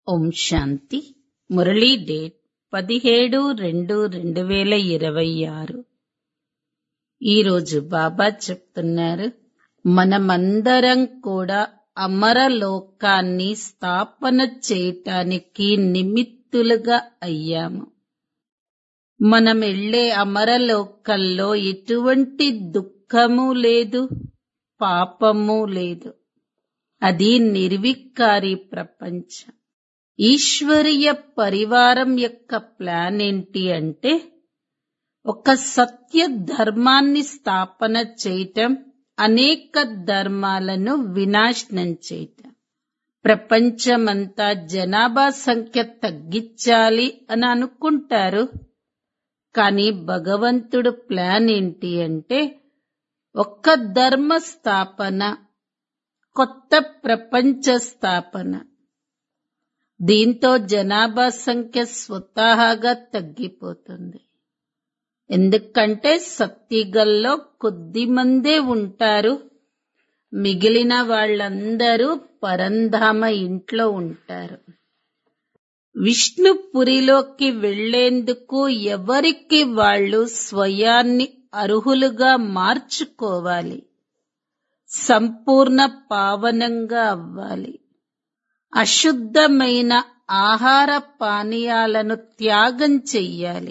ఓం శాంతి Murali date పదిహేడు రెండు రెండు వేల ఇరవై ఆరు ఈరోజు బాబా చెప్తున్నారు మనమందరం కూడా అమరలోకాన్ని స్థాపన చేయటానికి నిమిత్తులుగా అయ్యాము మనం ఎళ్ళే అమరలోకంలో ఎటువంటి దుఃఖము లేదు పాపము లేదు అది నిర్వికారి ప్రపంచం ఈశ్వరీయ పరివారం యొక్క ప్లాన్ ఏంటి అంటే ఒక సత్య ధర్మాన్ని స్థాపన చేయటం అనేక ధర్మాలను వినాశనం చేయటం ప్రపంచమంతా జనాభా సంఖ్య తగ్గించాలి అని అనుకుంటారు కానీ భగవంతుడు ప్లాన్ ఏంటి అంటే ఒక్క ధర్మ స్థాపన కొత్త ప్రపంచ స్థాపన దీంతో జనాభా సంఖ్య స్వతహాగా తగ్గిపోతుంది ఎందుకంటే సత్తిగల్లో కొద్ది మందే ఉంటారు మిగిలిన వాళ్ళందరూ పరంధామ ఇంట్లో ఉంటారు విష్ణుపురిలోకి వెళ్లేందుకు ఎవరికి వాళ్ళు స్వయాన్ని అర్హులుగా మార్చుకోవాలి సంపూర్ణ పావనంగా అవ్వాలి అశుద్ధమైన ఆహార పానీయాలను త్యాగం చెయ్యాలి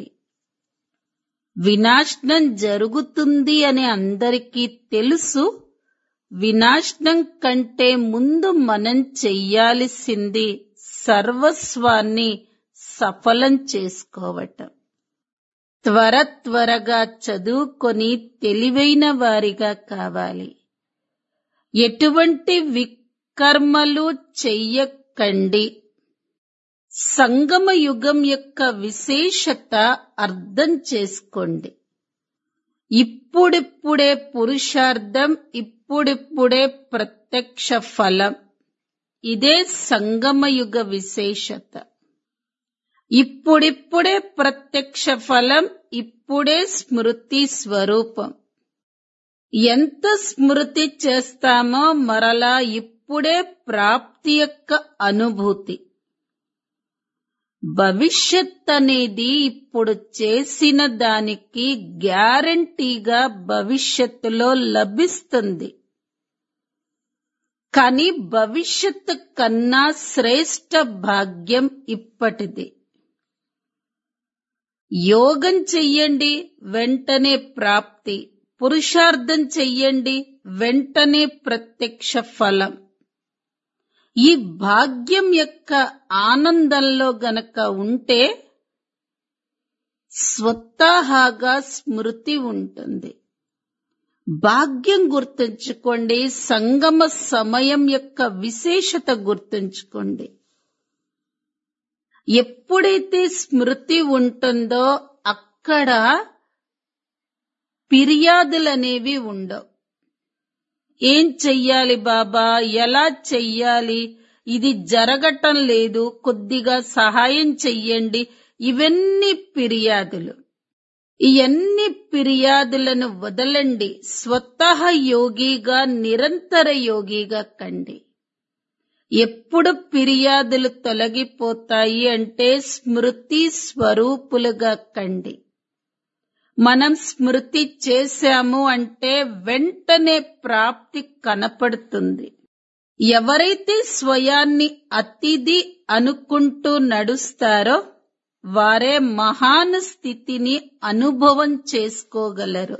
వినాశనం జరుగుతుంది అని అందరికీ తెలుసు వినాశనం కంటే ముందు మనం చెయ్యాల్సింది సర్వస్వాన్ని సఫలం చేసుకోవటం త్వర త్వరగా చదువుకొని తెలివైన వారిగా కావాలి ఎటువంటి వికర్మలు చెయ్యకండి సంగమ యుగం యొక్క విశేషత అర్థం చేసుకోండి ఇప్పుడిప్పుడే పురుషార్థం ఇప్పుడిప్పుడే ప్రత్యక్ష ఫలం ఇదే సంగమయుగ విశేషత ఇప్పుడిప్పుడే ప్రత్యక్ష ఫలం ఇప్పుడే స్మృతి స్వరూపం ఎంత స్మృతి చేస్తామో మరలా ఇప్పుడే ప్రాప్తి యొక్క అనుభూతి భవిష్యత్ అనేది ఇప్పుడు చేసిన దానికి గ్యారంటీగా భవిష్యత్తులో లభిస్తుంది కానీ భవిష్యత్తు కన్నా శ్రేష్ట భాగ్యం ఇప్పటిది యోగం చెయ్యండి వెంటనే ప్రాప్తి పురుషార్థం చెయ్యండి వెంటనే ప్రత్యక్ష ఫలం ఈ భాగ్యం యొక్క ఆనందంలో గనక ఉంటే స్వతహాగా స్మృతి ఉంటుంది భాగ్యం గుర్తుంచుకోండి సంగమ సమయం యొక్క విశేషత గుర్తుంచుకోండి ఎప్పుడైతే స్మృతి ఉంటుందో అక్కడ ఫిర్యాదులనేవి ఉండవు ఏం చెయ్యాలి బాబా ఎలా చెయ్యాలి ఇది జరగటం లేదు కొద్దిగా సహాయం చెయ్యండి ఇవన్నీ ఫిర్యాదులు ఇవన్నీ ఫిర్యాదులను వదలండి స్వతహ యోగిగా నిరంతర యోగిగా కండి ఎప్పుడు ఫిర్యాదులు తొలగిపోతాయి అంటే స్మృతి స్వరూపులుగా కండి మనం స్మృతి చేశాము అంటే వెంటనే ప్రాప్తి కనపడుతుంది ఎవరైతే స్వయాన్ని అతిథి అనుకుంటూ నడుస్తారో వారే మహాన్ స్థితిని అనుభవం చేసుకోగలరు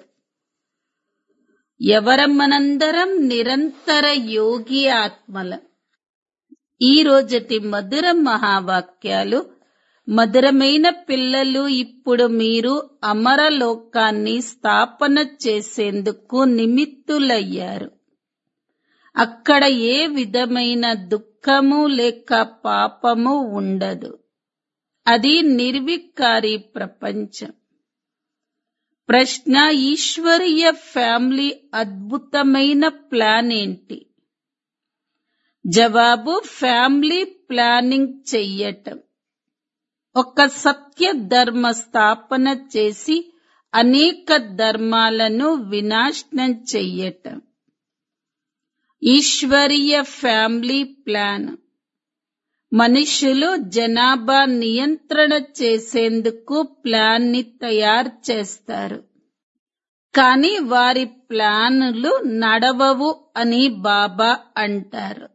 ఎవరమనందరం నిరంతర యోగి ఆత్మలం ఈ రోజటి మధుర మహావాక్యాలు మధురమైన పిల్లలు ఇప్పుడు మీరు అమరలోకాన్ని స్థాపన చేసేందుకు నిమిత్తులయ్యారు అక్కడ ఏ విధమైన దుఃఖము లేక పాపము ఉండదు అది నిర్వికారి ప్రపంచం ప్రశ్న ఈశ్వరీయ ఫ్యామిలీ అద్భుతమైన ప్లాన్ ఏంటి జవాబు ఫ్యామిలీ ప్లానింగ్ చెయ్యటం ఒక సత్య ధర్మ స్థాపన చేసి అనేక ధర్మాలను వినాశనం చెయ్యటం ఈశ్వరీయ ఫ్యామిలీ ప్లాన్ మనుషులు జనాభా నియంత్రణ చేసేందుకు ప్లాన్ ని తయారు చేస్తారు కానీ వారి ప్లానులు నడవవు అని బాబా అంటారు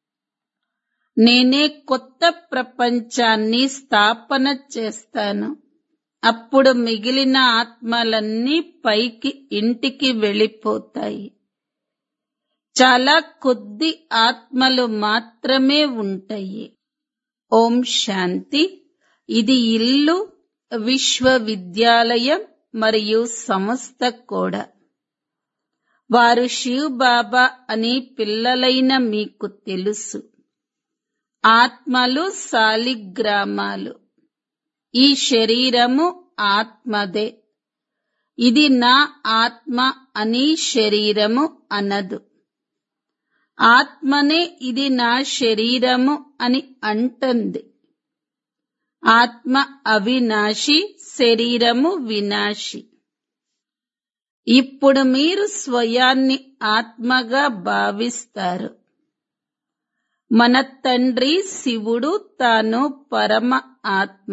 నేనే కొత్త ప్రపంచాన్ని స్థాపన చేస్తాను అప్పుడు మిగిలిన ఆత్మలన్నీ పైకి ఇంటికి వెళ్ళిపోతాయి చాలా కొద్ది ఆత్మలు మాత్రమే ఉంటాయి ఓం శాంతి ఇది ఇల్లు విశ్వవిద్యాలయం మరియు సంస్థ కూడా వారు శివ్ బాబా అని పిల్లలైన మీకు తెలుసు ఆత్మలు సాలిగ్రామాలు ఈ శరీరము ఆత్మదే ఇది నా ఆత్మ అని శరీరము అనదు ఆత్మనే ఇది నా శరీరము అని అంటుంది ఆత్మ అవినాశి శరీరము వినాశి ఇప్పుడు మీరు స్వయాన్ని ఆత్మగా భావిస్తారు మన తండ్రి శివుడు తాను పరమ ఆత్మ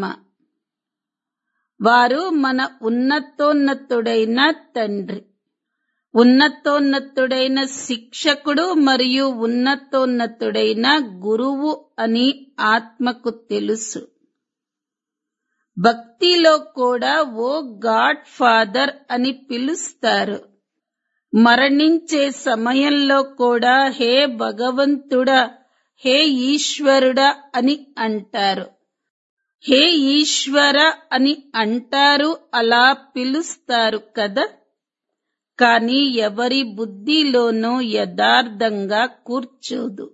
వారు మన ఉన్నతోన్నతుడైన తండ్రి ఉన్నతోన్నతుడైన శిక్షకుడు మరియు ఉన్నతోన్నతుడైన గురువు అని ఆత్మకు తెలుసు భక్తిలో కూడా ఓ గాడ్ ఫాదర్ అని పిలుస్తారు మరణించే సమయంలో కూడా హే భగవంతుడా హే ఈశ్వరుడా అని అంటారు హే ఈశ్వర అని అంటారు అలా పిలుస్తారు కదా కానీ ఎవరి బుద్ధిలోనూ యథార్థంగా కూర్చోదు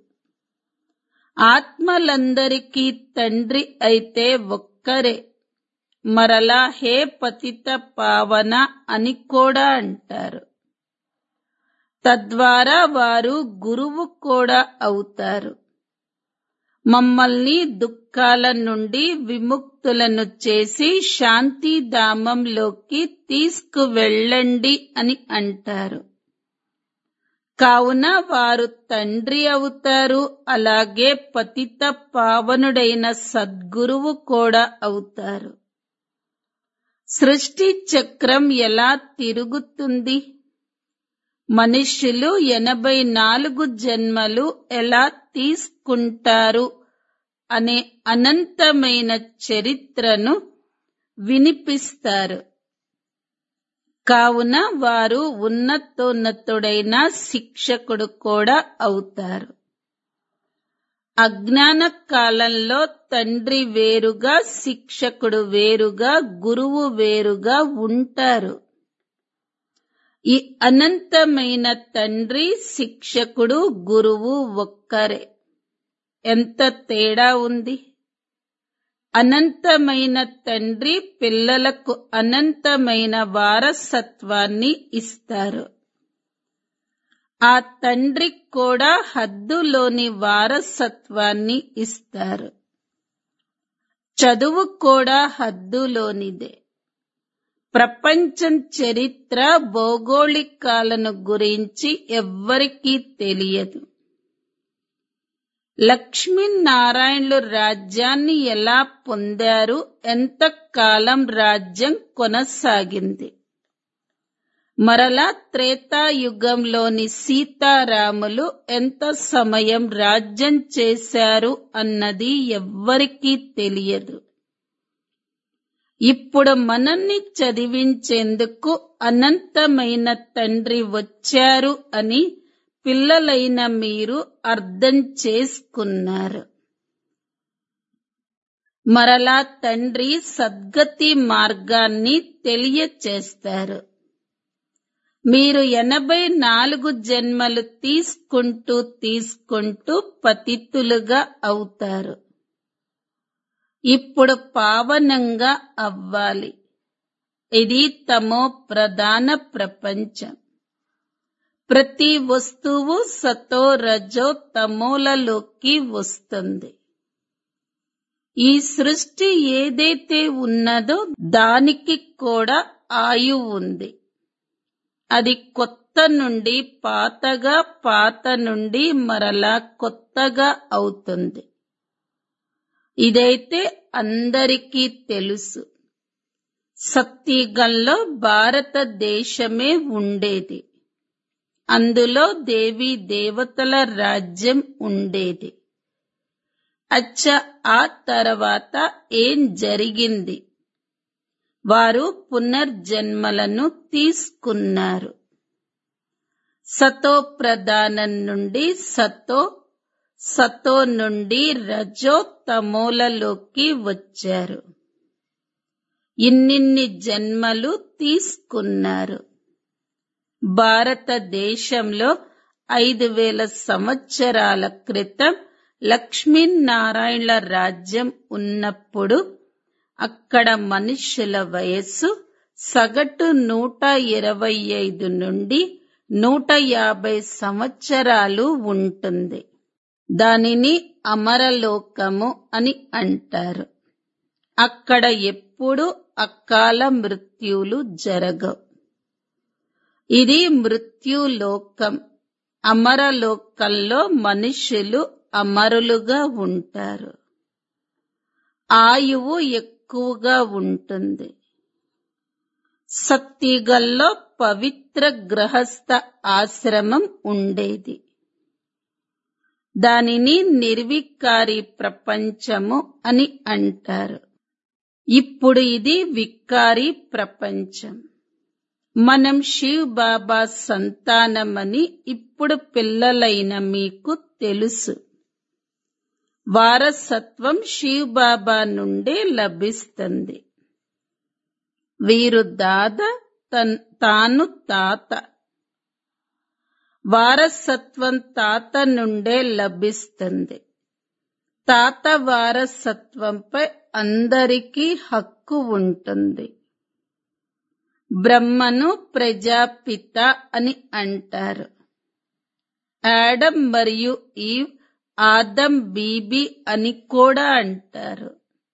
ఆత్మలందరికీ తండ్రి అయితే ఒక్కరే మరలా హే పతిత పావన అని కూడా అంటారు తద్వారా వారు గురువు కూడా అవుతారు మమ్మల్ని దుఃఖాల నుండి విముక్తులను చేసి శాంతిధామంలోకి తీసుకువెళ్ళండి అని అంటారు కావున వారు తండ్రి అవుతారు అలాగే పతిత పావనుడైన సద్గురువు కూడా అవుతారు సృష్టి చక్రం ఎలా తిరుగుతుంది మనుష్యులు ఎనభై నాలుగు జన్మలు ఎలా తీసుకుంటారు అనే అనంతమైన చరిత్రను వినిపిస్తారు కావున వారు ఉన్నతోన్నతుడైన శిక్షకుడు కూడా అవుతారు అజ్ఞాన కాలంలో తండ్రి వేరుగా శిక్షకుడు వేరుగా గురువు వేరుగా ఉంటారు ఈ అనంతమైన తండ్రి శిక్షకుడు గురువు ఒక్కరే ఎంత తేడా ఉంది అనంతమైన తండ్రి పిల్లలకు అనంతమైన వారసత్వాన్ని ఇస్తారు ఆ తండ్రి కూడా హద్దులోని వారసత్వాన్ని ఇస్తారు చదువు కూడా హద్దులోనిదే ప్రపంచం చరిత్ర భౌగోళికాలను గురించి ఎవ్వరికీ తెలియదు లక్ష్మీనారాయణులు రాజ్యాన్ని ఎలా పొందారు ఎంత కాలం రాజ్యం కొనసాగింది మరలా త్రేతాయుగంలోని సీతారాములు ఎంత సమయం రాజ్యం చేశారు అన్నది ఎవ్వరికీ తెలియదు ఇప్పుడు మనల్ని చదివించేందుకు అనంతమైన తండ్రి వచ్చారు అని పిల్లలైన మీరు అర్థం చేసుకున్నారు మరలా తండ్రి సద్గతి మార్గాన్ని తెలియచేస్తారు మీరు ఎనభై నాలుగు జన్మలు తీసుకుంటూ తీసుకుంటూ పతితులుగా అవుతారు ఇప్పుడు పావనంగా అవ్వాలి ఇది తమో ప్రధాన ప్రపంచం ప్రతి వస్తువు సతో రజో తమోలలోకి వస్తుంది ఈ సృష్టి ఏదైతే ఉన్నదో దానికి కూడా ఆయు ఉంది అది కొత్త నుండి పాతగా పాత నుండి మరలా కొత్తగా అవుతుంది ఇదైతే అందరికీ తెలుసు సత్యగంలో భారతదేశమే ఉండేది అందులో దేవీ దేవతల రాజ్యం ఉండేది అచ్చ ఆ తర్వాత ఏం జరిగింది వారు పునర్జన్మలను తీసుకున్నారు సతో ప్రధానం నుండి సతో సతో నుండి రజో తమోలలోకి వచ్చారు ఇన్నిన్ని జన్మలు తీసుకున్నారు భారతదేశంలో ఐదు వేల సంవత్సరాల క్రితం లక్ష్మీనారాయణల రాజ్యం ఉన్నప్పుడు అక్కడ మనుష్యుల వయస్సు సగటు నూట ఇరవై ఐదు నుండి నూట యాభై సంవత్సరాలు ఉంటుంది దానిని అమరలోకము అని అంటారు అక్కడ ఎప్పుడు అకాల మృత్యులు జరగవు ఇది మృత్యులోకం అమరలోకంలో మనుషులు అమరులుగా ఉంటారు ఆయువు ఎక్కువగా ఉంటుంది సత్తిగల్లో పవిత్ర గ్రహస్థ ఆశ్రమం ఉండేది దానిని నిర్వికారి ప్రపంచము అని అంటారు ఇప్పుడు ఇది వికారి ప్రపంచం మనం శివ్ బాబా సంతానమని ఇప్పుడు పిల్లలైన మీకు తెలుసు వారసత్వం శివ్ బాబా నుండే లభిస్తుంది వీరు దాద తాను తాత వారసత్వం తాత నుండే లభిస్తుంది తాత వారసత్వంపై అందరికీ హక్కు ఉంటుంది బ్రహ్మను ప్రజాపిత అని అంటారు యాడమ్ మరియు ఈవ్ ఆదం బీబీ అని కూడా అంటారు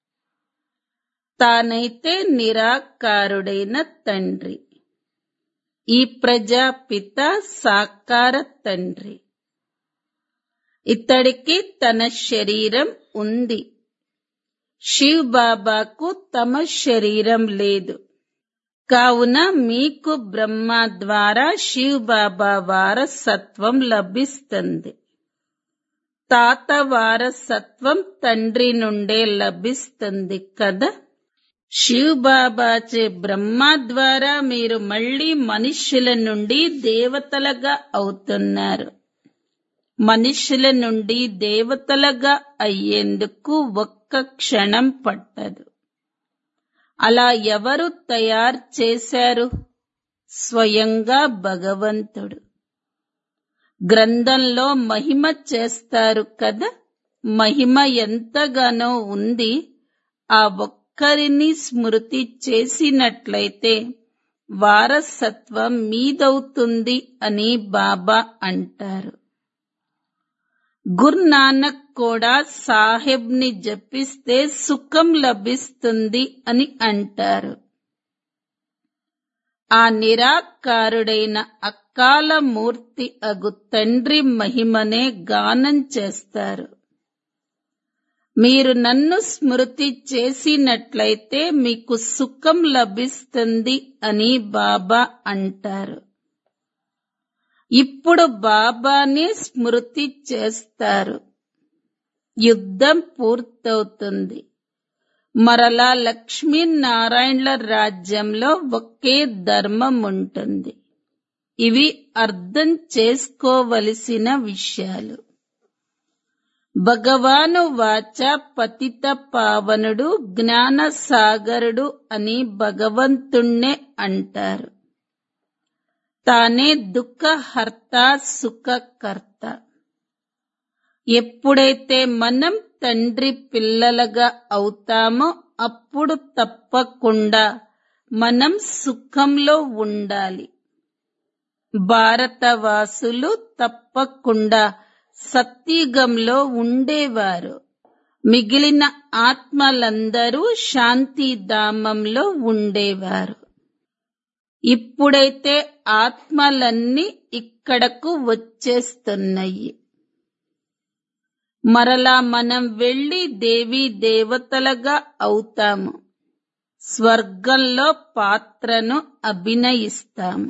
తానైతే నిరాకారుడైన తండ్రి ఈ ప్రజాపిత సాకార తండ్రి ఇతడికి తన శరీరం ఉంది శివ్ బాబాకు తమ శరీరం లేదు కావున మీకు బ్రహ్మ ద్వారా శివ్ బాబా వారసత్వం లభిస్తుంది తాత వారసత్వం తండ్రి నుండే లభిస్తుంది కదా శివ్ బాబాచే బ్రహ్మ ద్వారా మీరు మళ్ళీ మనుష్యుల నుండి దేవతలుగా అవుతున్నారు మనుష్యుల నుండి దేవతలుగా అయ్యేందుకు ఒక్క క్షణం పట్టదు అలా ఎవరు తయారు చేశారు స్వయంగా భగవంతుడు గ్రంథంలో మహిమ చేస్తారు కదా మహిమ ఎంతగానో ఉంది ఆ ఒక్కరిని స్మృతి చేసినట్లయితే వారసత్వం మీదవుతుంది అని బాబా అంటారు గుర్నానక్ కూడా సాహెబ్ని జపిస్తే సుఖం లభిస్తుంది అని అంటారు ఆ నిరాకారుడైన అకాల మూర్తి అగు తండ్రి మహిమనే గానం చేస్తారు మీరు నన్ను స్మృతి చేసినట్లయితే మీకు సుఖం లభిస్తుంది అని బాబా అంటారు ఇప్పుడు బాబానే స్మృతి చేస్తారు యుద్ధం పూర్తవుతుంది మరలా లక్ష్మీనారాయణల రాజ్యంలో ఒకే ధర్మం ఉంటుంది ఇవి అర్థం చేసుకోవలసిన విషయాలు భగవాను వాచ పతిత పావనుడు జ్ఞాన సాగరుడు అని భగవంతుణ్ణే అంటారు తానే దుఃఖహర్త సుఖకర్త ఎప్పుడైతే మనం తండ్రి పిల్లలుగా అవుతామో అప్పుడు తప్పకుండా మనం సుఖంలో ఉండాలి భారతవాసులు తప్పకుండా సత్యుగంలో ఉండేవారు మిగిలిన ఆత్మలందరూ శాంతిధామంలో ఉండేవారు ఇప్పుడైతే ఆత్మలన్నీ ఇక్కడకు వచ్చేస్తున్నాయి మరలా మనం వెళ్లి దేవీ దేవతలుగా అవుతాము స్వర్గంలో పాత్రను అభినయిస్తాము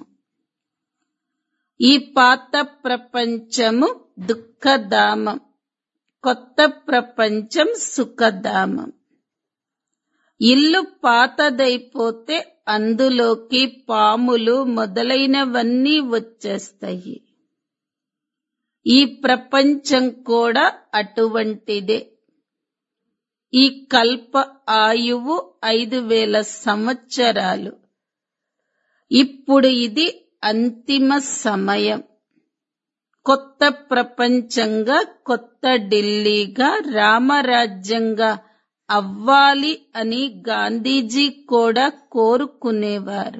ఈ పాత ప్రపంచము దుఃఖధామం కొత్త ప్రపంచం సుఖధామం ఇల్లు పాతదైపోతే అందులోకి పాములు మొదలైనవన్నీ వచ్చేస్తాయి ఈ ప్రపంచం కూడా అటువంటిదే ఈ కల్ప ఆయువు ఐదు వేల సంవత్సరాలు ఇప్పుడు ఇది అంతిమ సమయం కొత్త ప్రపంచంగా కొత్త ఢిల్లీగా రామరాజ్యంగా అవ్వాలి అని గాంధీజీ కూడా కోరుకునేవారు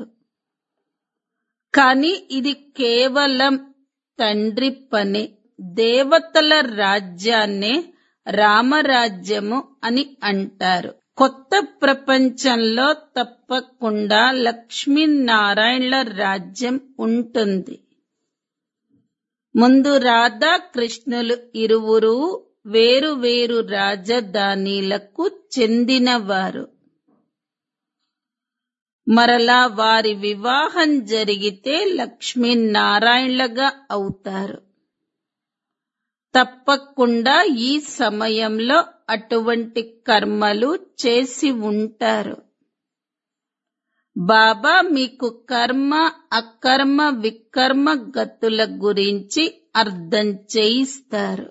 కానీ ఇది కేవలం తండ్రి పని దేవతల రాజ్యాన్నే రామరాజ్యము అని అంటారు కొత్త ప్రపంచంలో తప్పకుండా లక్ష్మీనారాయణల రాజ్యం ఉంటుంది ముందు రాధా కృష్ణులు ఇరువురు వేరు వేరు రాజధానీలకు చెందినవారు మరలా వారి వివాహం జరిగితే లక్ష్మీనారాయణలుగా అవుతారు తప్పకుండా ఈ సమయంలో అటువంటి కర్మలు చేసి ఉంటారు బాబా మీకు కర్మ అకర్మ వికర్మ గతుల గురించి అర్థం చేయిస్తారు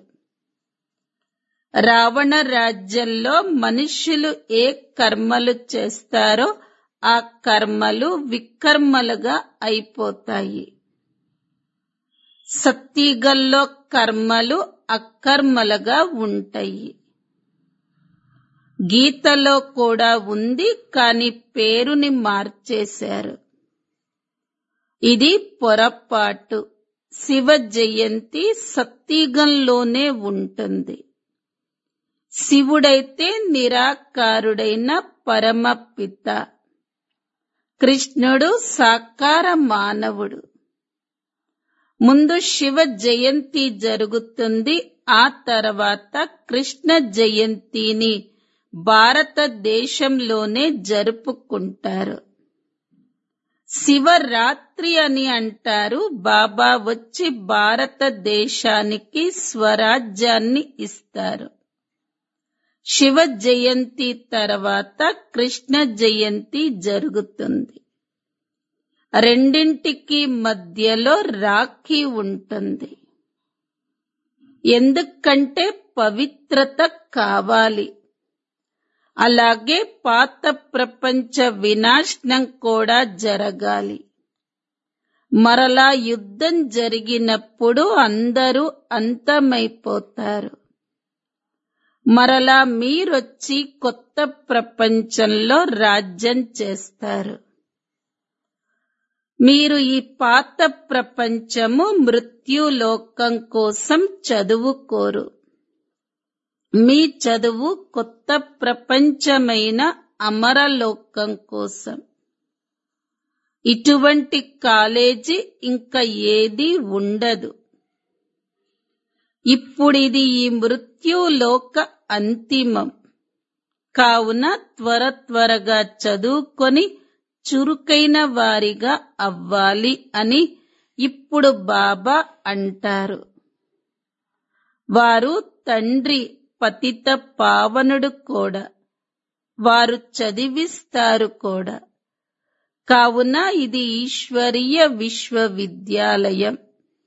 రావణ రాజ్యంలో మనుష్యులు ఏ కర్మలు చేస్తారో ఆ కర్మలు వికర్మలుగా అయిపోతాయి సత్తిగల్లో కర్మలు అకర్మలుగా ఉంటాయి గీతలో కూడా ఉంది కాని పేరుని మార్చేశారు ఇది పొరపాటు శివ జయంతి సత్తిగంలోనే ఉంటుంది శివుడైతే నిరాకారుడైన పరమపిత కృష్ణుడు సాకార మానవుడు ముందు శివ జయంతి జరుగుతుంది ఆ తర్వాత కృష్ణ జయంతిని భారతదేశంలోనే జరుపుకుంటారు శివరాత్రి అని అంటారు బాబా వచ్చి భారతదేశానికి స్వరాజ్యాన్ని ఇస్తారు శివ జయంతి తర్వాత కృష్ణ జయంతి జరుగుతుంది రెండింటికి మధ్యలో రాఖీ ఉంటుంది ఎందుకంటే పవిత్రత కావాలి అలాగే పాత ప్రపంచ వినాశనం కూడా జరగాలి మరలా యుద్ధం జరిగినప్పుడు అందరూ అంతమైపోతారు మరలా మీరొచ్చి కొత్త ప్రపంచంలో రాజ్యం చేస్తారు మీరు ఈ పాత ప్రపంచము మృత్యులోకం కోసం చదువుకోరు మీ చదువు కొత్త ప్రపంచమైన అమరలోకం కోసం ఇటువంటి కాలేజీ ఇంకా ఏది ఉండదు ఇప్పుడిది ఈ మృత్యులోక అంతిమం కావున త్వర త్వరగా చదువుకొని చురుకైన వారిగా అవ్వాలి అని ఇప్పుడు బాబా అంటారు వారు తండ్రి పతిత పావనుడు కూడా వారు చదివిస్తారు కూడా కావున ఇది ఈశ్వరీయ విశ్వవిద్యాలయం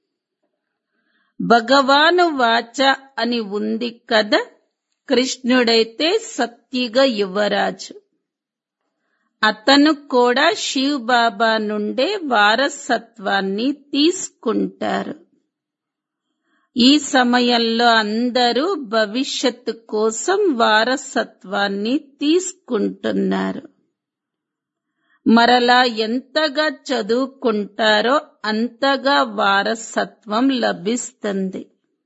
భగవాను వాచ అని ఉంది కదా కృష్ణుడైతే సత్యుగ యువరాజు అతను కూడా శివ్ బాబా నుండే వారసత్వాన్ని తీసుకుంటారు ఈ సమయంలో అందరూ భవిష్యత్తు కోసం వారసత్వాన్ని తీసుకుంటున్నారు మరలా ఎంతగా చదువుకుంటారో అంతగా వారసత్వం లభిస్తుంది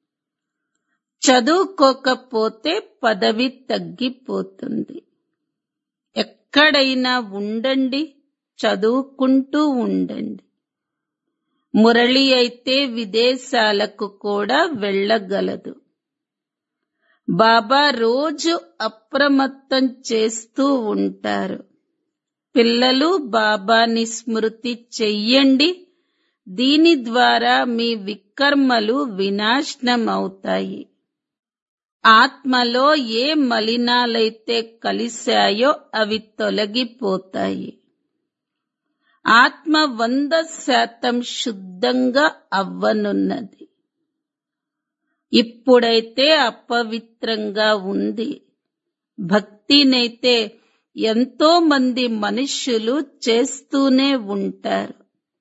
చదువుకోకపోతే పదవి తగ్గిపోతుంది ఎక్కడైనా ఉండండి చదువుకుంటూ ఉండండి మురళి అయితే విదేశాలకు కూడా వెళ్ళగలదు బాబా రోజు అప్రమత్తం చేస్తూ ఉంటారు పిల్లలు బాబాని స్మృతి చెయ్యండి దీని ద్వారా మీ వికర్మలు వినాశనమవుతాయి ఆత్మలో ఏ మలినాలైతే కలిశాయో అవి తొలగిపోతాయి ఆత్మ వంద శాతం శుద్ధంగా అవ్వనున్నది ఇప్పుడైతే అపవిత్రంగా ఉంది భక్తినైతే ఎంతో మంది మనుష్యులు చేస్తూనే ఉంటారు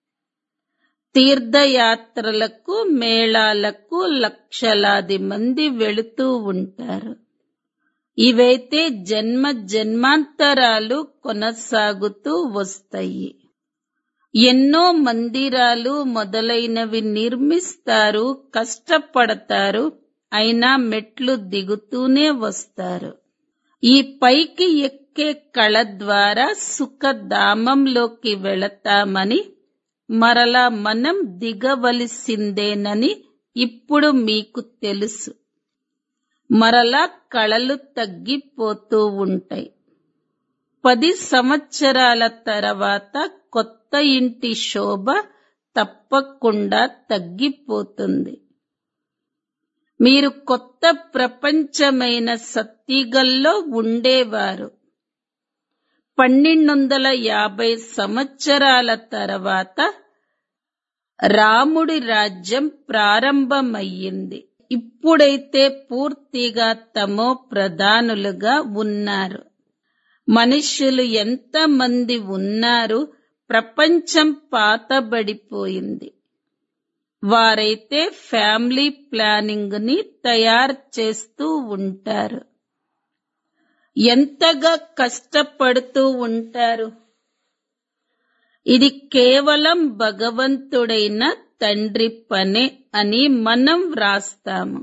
తీర్థయాత్రలకు మేళాలకు లక్షలాది మంది వెళుతూ ఉంటారు ఇవైతే జన్మ జన్మాంతరాలు కొనసాగుతూ వస్తాయి ఎన్నో మందిరాలు మొదలైనవి నిర్మిస్తారు కష్టపడతారు అయినా మెట్లు దిగుతూనే వస్తారు ఈ పైకి ఎక్కే కళ ద్వారా సుఖధామంలోకి వెళతామని మరలా మనం దిగవలసిందేనని ఇప్పుడు మీకు తెలుసు మరలా కళలు తగ్గిపోతూ ఉంటాయి పది సంవత్సరాల తర్వాత కొత్త ఇంటి శోభ తప్పకుండా తగ్గిపోతుంది మీరు కొత్త ప్రపంచమైన సత్తిగల్లో ఉండేవారు పన్నెండొందల యాభై సంవత్సరాల తర్వాత రాముడి రాజ్యం ప్రారంభమయ్యింది ఇప్పుడైతే పూర్తిగా తమో ప్రధానులుగా ఉన్నారు మనుష్యులు ఎంతమంది ఉన్నారు ప్రపంచం పాతబడిపోయింది వారైతే ఫ్యామిలీ ప్లానింగ్ ని తయారు చేస్తూ ఉంటారు ఎంతగా కష్టపడుతూ ఉంటారు ఇది కేవలం భగవంతుడైన తండ్రి పనే అని మనం వ్రాస్తాము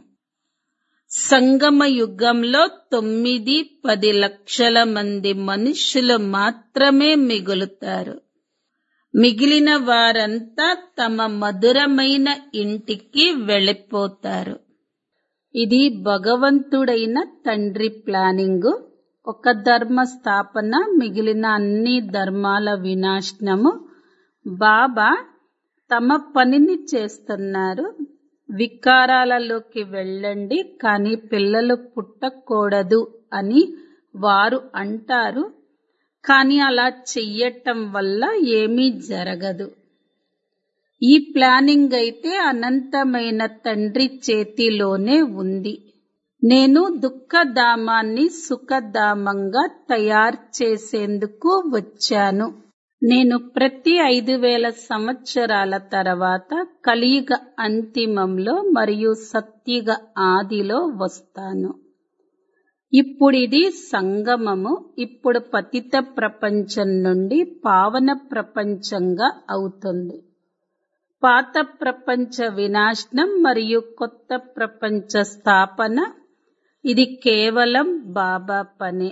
సంగమ యుగంలో తొమ్మిది పది లక్షల మంది మనుషులు మాత్రమే మిగులుతారు మిగిలిన వారంతా తమ మధురమైన ఇంటికి వెళ్ళిపోతారు ఇది భగవంతుడైన తండ్రి ప్లానింగు ఒక ధర్మ స్థాపన మిగిలిన అన్ని ధర్మాల వినాశనము బాబా తమ పనిని చేస్తున్నారు వికారాలలోకి వెళ్ళండి కానీ పిల్లలు పుట్టకూడదు అని వారు అంటారు కానీ అలా చెయ్యటం వల్ల ఏమీ జరగదు ఈ ప్లానింగ్ అయితే అనంతమైన తండ్రి చేతిలోనే ఉంది నేను దుఃఖధామాన్ని సుఖధామంగా తయారు చేసేందుకు వచ్చాను నేను ప్రతి ఐదు వేల సంవత్సరాల తర్వాత కలియుగ అంతిమంలో మరియు సత్యుగ ఆదిలో వస్తాను ఇప్పుడిది సంగమము ఇప్పుడు పతిత ప్రపంచం నుండి పావన ప్రపంచంగా అవుతుంది పాత ప్రపంచ వినాశనం మరియు కొత్త ప్రపంచ స్థాపన ఇది కేవలం బాబా పనే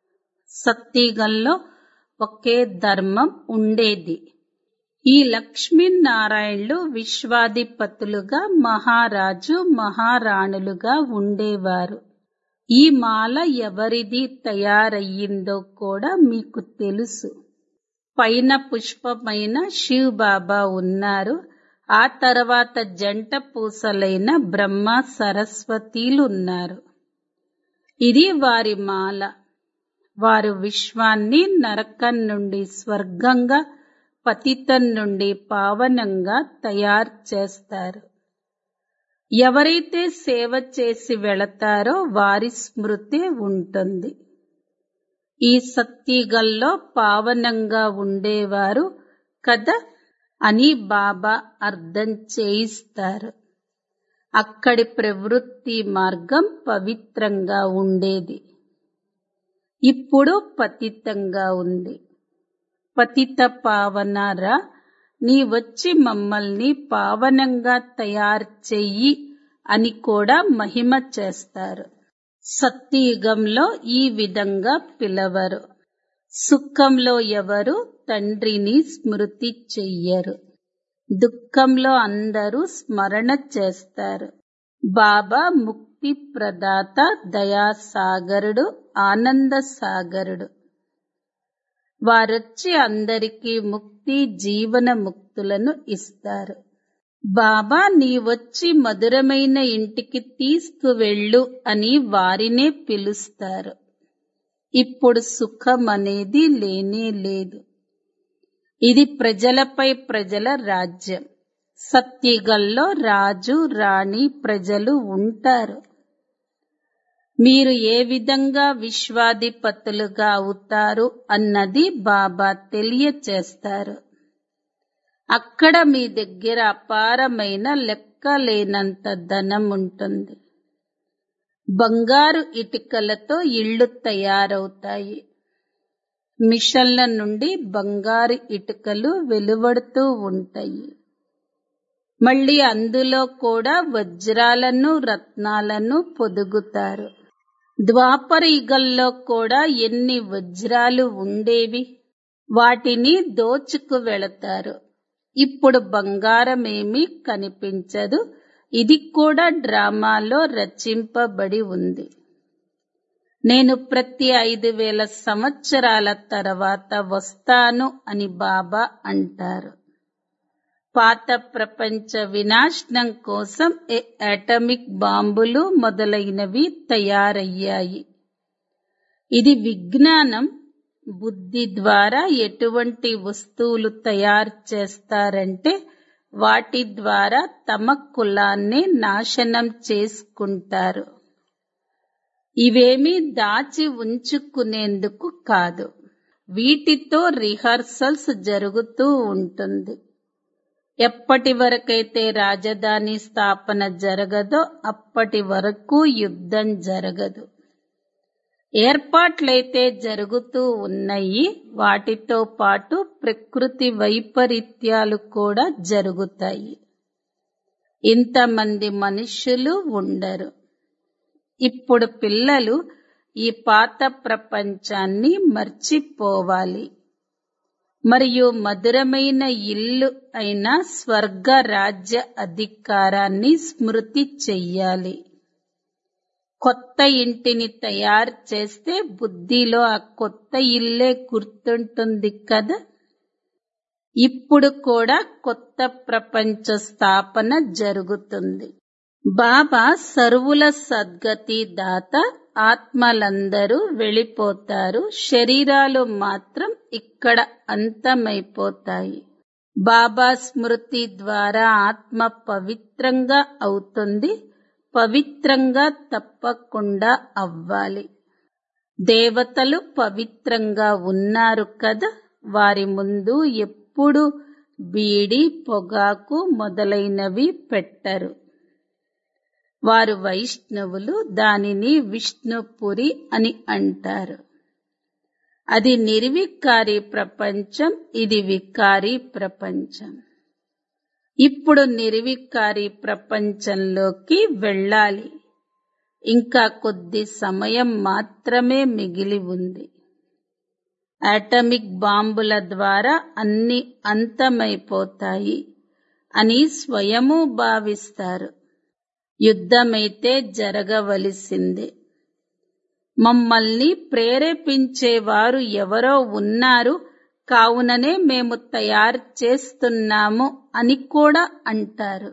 సత్యగంలో ఒకే ధర్మం ఉండేది ఈ లక్ష్మీనారాయణులు విశ్వాధిపతులుగా మహారాజు మహారాణులుగా ఉండేవారు ఈ మాల ఎవరిది తయారయ్యిందో కూడా మీకు తెలుసు పైన పుష్పమైన శివ్ బాబా ఉన్నారు ఆ తర్వాత జంట పూసలైన బ్రహ్మ సరస్వతీలు ఉన్నారు ఇది వారి మాల వారు విశ్వాన్ని నరకం నుండి స్వర్గంగా పతితం నుండి పావనంగా తయారు చేస్తారు ఎవరైతే సేవ చేసి వెళతారో వారి స్మృతి ఉంటుంది ఈ సత్తిగల్లో పావనంగా ఉండేవారు కదా అని బాబా అర్థం చేయిస్తారు అక్కడి ప్రవృత్తి మార్గం పవిత్రంగా ఉండేది ఇప్పుడు పతితంగా ఉంది పతిత పావనరా నీ వచ్చి మమ్మల్ని పావనంగా తయారు చెయ్యి అని కూడా మహిమ చేస్తారు సత్యయుగంలో ఈ విధంగా పిలవరు సుఖంలో ఎవరు తండ్రిని స్మృతి చెయ్యరు దుఃఖంలో అందరూ స్మరణ చేస్తారు బాబా ముక్తి ముక్తి ప్రదాత దయాసాగరుడు ఆనంద సాగరుడు వారొచ్చి అందరికీ ముక్తి జీవన ముక్తులను ఇస్తారు బాబా నీవొచ్చి మధురమైన ఇంటికి తీసుకువెళ్ళు అని వారినే పిలుస్తారు ఇప్పుడు సుఖం అనేది లేనే లేదు ఇది ప్రజలపై ప్రజల రాజ్యం సత్యగల్లో రాజు రాణి ప్రజలు ఉంటారు మీరు ఏ విధంగా విశ్వాధిపతులుగా అవుతారు అన్నది బాబా తెలియచేస్తారు అక్కడ మీ దగ్గర అపారమైన లెక్కలేనంత ధనం ఉంటుంది బంగారు ఇటుకలతో ఇళ్ళు తయారవుతాయి మిషన్ల నుండి బంగారు ఇటుకలు వెలువడుతూ ఉంటాయి మళ్ళీ అందులో కూడా వజ్రాలను రత్నాలను పొదుగుతారు ద్వాపర యుగంలో కూడా ఎన్ని వజ్రాలు ఉండేవి వాటిని దోచుకు వెళతారు ఇప్పుడు బంగారమేమీ కనిపించదు ఇది కూడా డ్రామాలో రచింపబడి ఉంది నేను ప్రతి ఐదు వేల సంవత్సరాల తర్వాత వస్తాను అని బాబా అంటారు పాత ప్రపంచ వినాశనం కోసం అటామిక్ బాంబులు మొదలైనవి తయారయ్యాయి ఇది విజ్ఞానం బుద్ధి ద్వారా ఎటువంటి వస్తువులు తయారు చేస్తారంటే వాటి ద్వారా తమ కులాన్ని నాశనం చేసుకుంటారు ఇవేమీ దాచి ఉంచుకునేందుకు కాదు వీటితో రిహర్సల్స్ జరుగుతూ ఉంటుంది ఎప్పటి వరకైతే రాజధాని స్థాపన జరగదో అప్పటి వరకు యుద్ధం జరగదు ఏర్పాట్లయితే జరుగుతూ ఉన్నాయి వాటితో పాటు ప్రకృతి వైపరీత్యాలు కూడా జరుగుతాయి ఇంతమంది మనుషులు ఉండరు ఇప్పుడు పిల్లలు ఈ పాత ప్రపంచాన్ని మర్చిపోవాలి మరియు మధురమైన ఇల్లు అయిన స్వర్గ రాజ్య అధికారాన్ని స్మృతి చెయ్యాలి కొత్త ఇంటిని తయారు చేస్తే బుద్ధిలో ఆ కొత్త ఇల్లే గుర్తుంటుంది కదా ఇప్పుడు కూడా కొత్త ప్రపంచ స్థాపన జరుగుతుంది బాబా సర్వుల సద్గతి దాత ఆత్మలందరూ వెళ్ళిపోతారు శరీరాలు మాత్రం ఇక్కడ అంతమైపోతాయి బాబా స్మృతి ద్వారా ఆత్మ పవిత్రంగా అవుతుంది పవిత్రంగా తప్పకుండా అవ్వాలి దేవతలు పవిత్రంగా ఉన్నారు కదా వారి ముందు ఎప్పుడు బీడి పొగాకు మొదలైనవి పెట్టరు వారు వైష్ణవులు దానిని విష్ణుపురి అని అంటారు అది నిర్వికారి ప్రపంచం ఇది వికారి ప్రపంచం ఇప్పుడు నిర్వికారి ప్రపంచంలోకి వెళ్ళాలి ఇంకా కొద్ది సమయం మాత్రమే మిగిలి ఉంది అటామిక్ బాంబుల ద్వారా అన్ని అంతమైపోతాయి అని స్వయము భావిస్తారు యుద్ధమైతే జరగవలసిందే మమ్మల్ని ప్రేరేపించేవారు ఎవరో ఉన్నారు కావుననే మేము తయారు చేస్తున్నాము అని కూడా అంటారు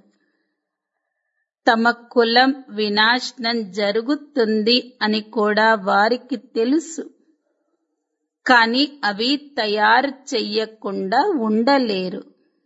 తమ కులం వినాశనం జరుగుతుంది అని కూడా వారికి తెలుసు కాని అవి తయారు చెయ్యకుండా ఉండలేరు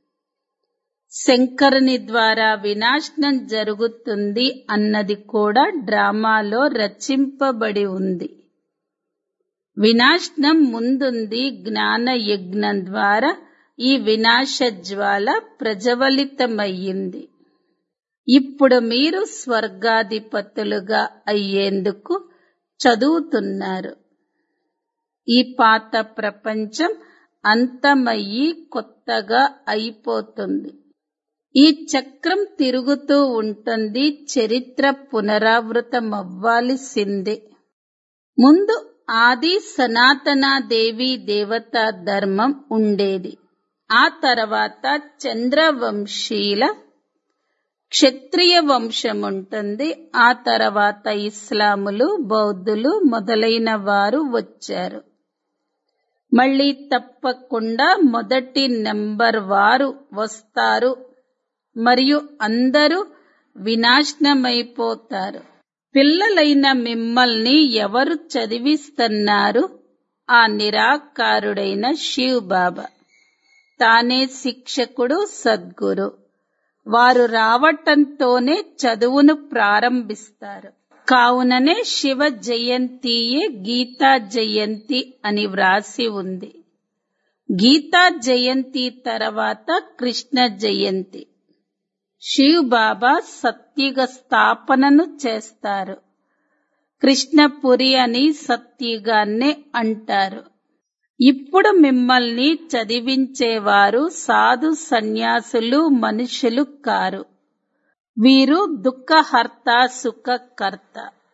శంకరుని ద్వారా వినాశనం జరుగుతుంది అన్నది కూడా డ్రామాలో రచింపబడి ఉంది వినాశనం ముందుంది జ్ఞాన యజ్ఞం ద్వారా ఈ వినాశ జ్వాల ప్రజ్వలితమయ్యింది ఇప్పుడు మీరు స్వర్గాధిపతులుగా అయ్యేందుకు చదువుతున్నారు ఈ పాత ప్రపంచం అంతమయ్యి కొత్తగా అయిపోతుంది ఈ చక్రం తిరుగుతూ ఉంటుంది చరిత్ర పునరావృతమవ్వాల్సిందే ముందు ఆది సనాతన దేవి దేవత ధర్మం ఉండేది ఆ తర్వాత చంద్రవంశీల క్షత్రియ వంశం ఉంటుంది ఆ తర్వాత ఇస్లాములు బౌద్ధులు మొదలైన వారు వచ్చారు మళ్ళీ తప్పకుండా మొదటి నెంబర్ వారు వస్తారు మరియు అందరూ వినాశనమైపోతారు పిల్లలైన మిమ్మల్ని ఎవరు చదివిస్తున్నారు ఆ నిరాకారుడైన శివ్ బాబా తానే శిక్షకుడు సద్గురు వారు రావటంతోనే చదువును ప్రారంభిస్తారు కావుననే శివ జయంతియే గీతా జయంతి అని వ్రాసి ఉంది గీతా జయంతి తర్వాత కృష్ణ జయంతి శివ్ బాబా సత్యుగ స్థాపనను చేస్తారు కృష్ణపురి అని సత్యుగాన్నే అంటారు ఇప్పుడు మిమ్మల్ని చదివించేవారు సాధు సన్యాసులు మనుషులు కారు వీరు దుఃఖహర్త సుఖకర్త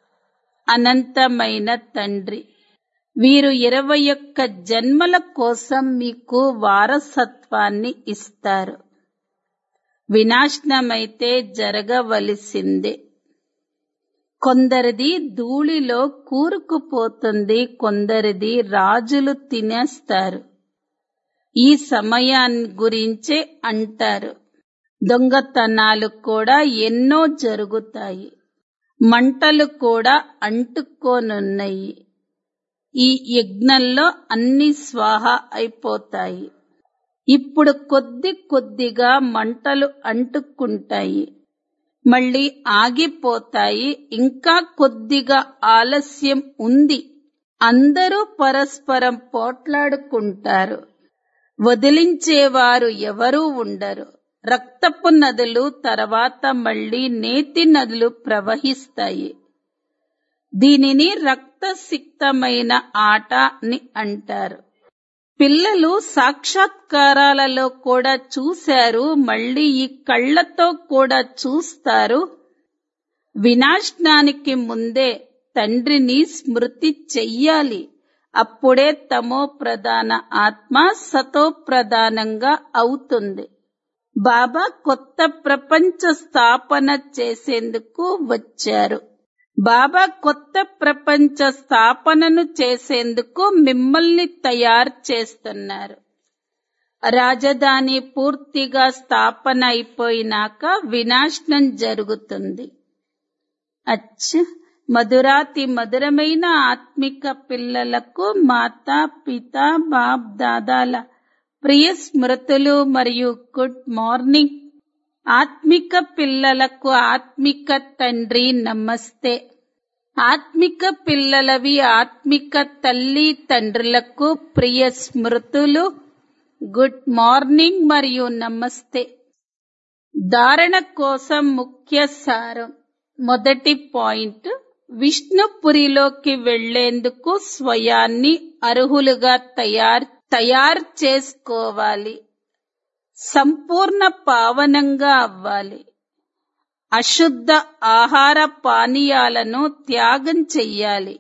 అనంతమైన తండ్రి వీరు ఇరవై ఒక్క జన్మల కోసం మీకు వారసత్వాన్ని ఇస్తారు వినాశనమైతే జరగవలసిందే కొందరిది ధూళిలో కూరుకుపోతుంది కొందరిది రాజులు తినేస్తారు ఈ సమయాన్ని గురించే అంటారు దొంగతనాలు కూడా ఎన్నో జరుగుతాయి మంటలు కూడా అంటుకోనున్నాయి ఈ యజ్ఞంలో అన్ని స్వాహ అయిపోతాయి ఇప్పుడు కొద్ది కొద్దిగా మంటలు అంటుకుంటాయి మళ్ళీ ఆగిపోతాయి ఇంకా కొద్దిగా ఆలస్యం ఉంది అందరూ పరస్పరం పోట్లాడుకుంటారు వదిలించేవారు ఎవరూ ఉండరు రక్తపు నదులు తర్వాత మళ్ళీ నేతి నదులు ప్రవహిస్తాయి దీనిని రక్తసిక్తమైన ఆట అని అంటారు పిల్లలు సాక్షాత్కారాలలో కూడా చూశారు మళ్ళీ ఈ కళ్ళతో కూడా చూస్తారు వినాశనానికి ముందే తండ్రిని స్మృతి చెయ్యాలి అప్పుడే తమో ప్రధాన ఆత్మ సతో ప్రధానంగా అవుతుంది బాబా కొత్త ప్రపంచ స్థాపన చేసేందుకు వచ్చారు బాబా కొత్త ప్రపంచ స్థాపనను చేసేందుకు మిమ్మల్ని తయారు చేస్తున్నారు రాజధాని పూర్తిగా స్థాపన అయిపోయినాక వినాశనం జరుగుతుంది అచ్చ మధురాతి మధురమైన ఆత్మిక పిల్లలకు మాతా పిత బాప్ దాదాల ప్రియ స్మృతులు మరియు గుడ్ మార్నింగ్ ఆత్మిక పిల్లలకు ఆత్మిక తండ్రి నమస్తే ఆత్మిక పిల్లలవి ఆత్మిక తల్లి తండ్రులకు ప్రియ స్మృతులు గుడ్ మార్నింగ్ మరియు నమస్తే ధారణ కోసం ముఖ్య సారం మొదటి పాయింట్ విష్ణుపురిలోకి వెళ్లేందుకు స్వయాన్ని అర్హులుగా తయారు తయారు చేసుకోవాలి సంపూర్ణ పావనంగా అవ్వాలి అశుద్ధ ఆహార పానీయాలను త్యాగం చెయ్యాలి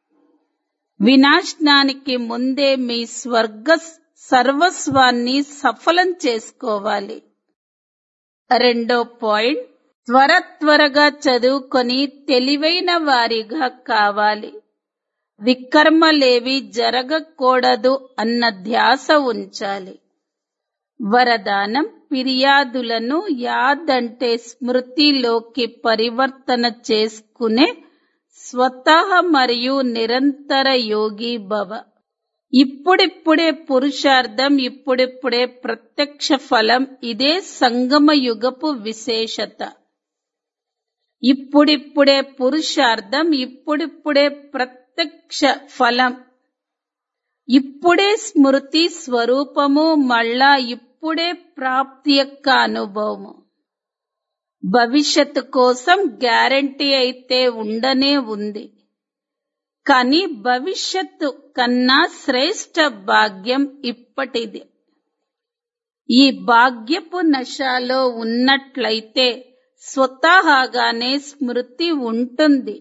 వినాశనానికి ముందే మీ స్వర్గ సర్వస్వాన్ని సఫలం చేసుకోవాలి రెండో పాయింట్ త్వర త్వరగా చదువుకొని తెలివైన వారిగా కావాలి వికర్మలేవి జరగకూడదు అన్న ధ్యాస ఉంచాలి వరదానం ఫిర్యాదులను యాదంటే స్మృతిలోకి పరివర్తన చేసుకునే స్వతహ మరియు నిరంతర యోగి భవ ఇప్పుడిప్పుడే పురుషార్థం ఇప్పుడిప్పుడే ప్రత్యక్ష ఫలం ఇదే సంగమ యుగపు విశేషత ఇప్పుడిప్పుడే పురుషార్థం ఇప్పుడిప్పుడే ప్రత్యక్ష ఫలం ఇప్పుడే స్మృతి స్వరూపము మళ్ళా ఇప్పుడే ప్రాప్తి యొక్క అనుభవము భవిష్యత్తు కోసం గ్యారంటీ అయితే ఉండనే ఉంది కానీ భవిష్యత్తు కన్నా శ్రేష్ట భాగ్యం ఇప్పటిది ఈ భాగ్యపు నశాలో ఉన్నట్లయితే స్వతహాగానే స్మృతి ఉంటుంది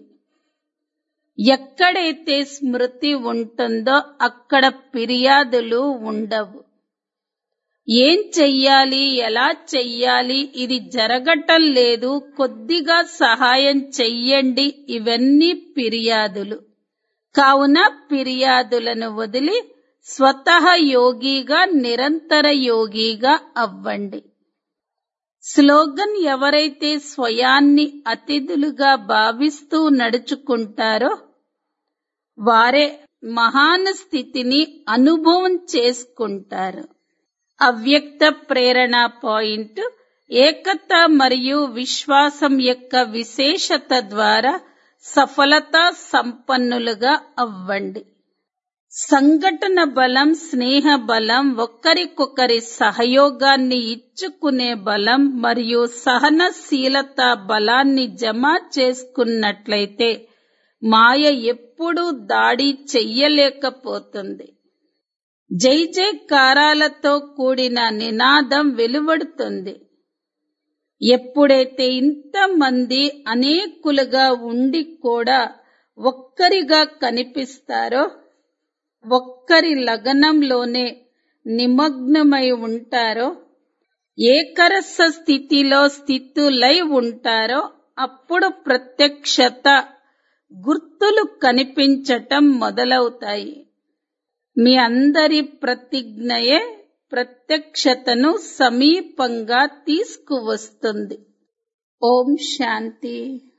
ఎక్కడైతే స్మృతి ఉంటుందో అక్కడ ఫిర్యాదులు ఉండవు ఏం చెయ్యాలి ఎలా చెయ్యాలి ఇది జరగటం లేదు కొద్దిగా సహాయం చెయ్యండి ఇవన్నీ ఫిర్యాదులు కావున ఫిర్యాదులను వదిలి స్వతహ యోగిగా నిరంతర యోగిగా అవ్వండి స్లోగన్ ఎవరైతే స్వయాన్ని అతిథులుగా భావిస్తూ నడుచుకుంటారో వారే మహాన స్థితిని అనుభవం చేసుకుంటారు అవ్యక్త ప్రేరణ పాయింట్ ఏకత మరియు విశ్వాసం యొక్క విశేషత ద్వారా సఫలత సంపన్నులుగా అవ్వండి సంఘటన బలం స్నేహ బలం ఒక్కరికొకరి సహయోగాన్ని ఇచ్చుకునే బలం మరియు సహనశీలత బలాన్ని జమ చేసుకున్నట్లయితే మాయ ఎప్పుడూ దాడి చెయ్యలేకపోతుంది జై జయకారాలతో కూడిన నినాదం వెలువడుతుంది ఎప్పుడైతే ఇంతమంది అనేకులుగా ఉండి కూడా ఒక్కరిగా కనిపిస్తారో ఒక్కరి లగనంలోనే నిమగ్నమై ఉంటారో ఏకరస స్థితిలో స్థితులై ఉంటారో అప్పుడు ప్రత్యక్షత గుర్తులు కనిపించటం మొదలవుతాయి మీ అందరి ప్రతిజ్ఞయే ప్రత్యక్షతను సమీపంగా తీసుకువస్తుంది ఓం శాంతి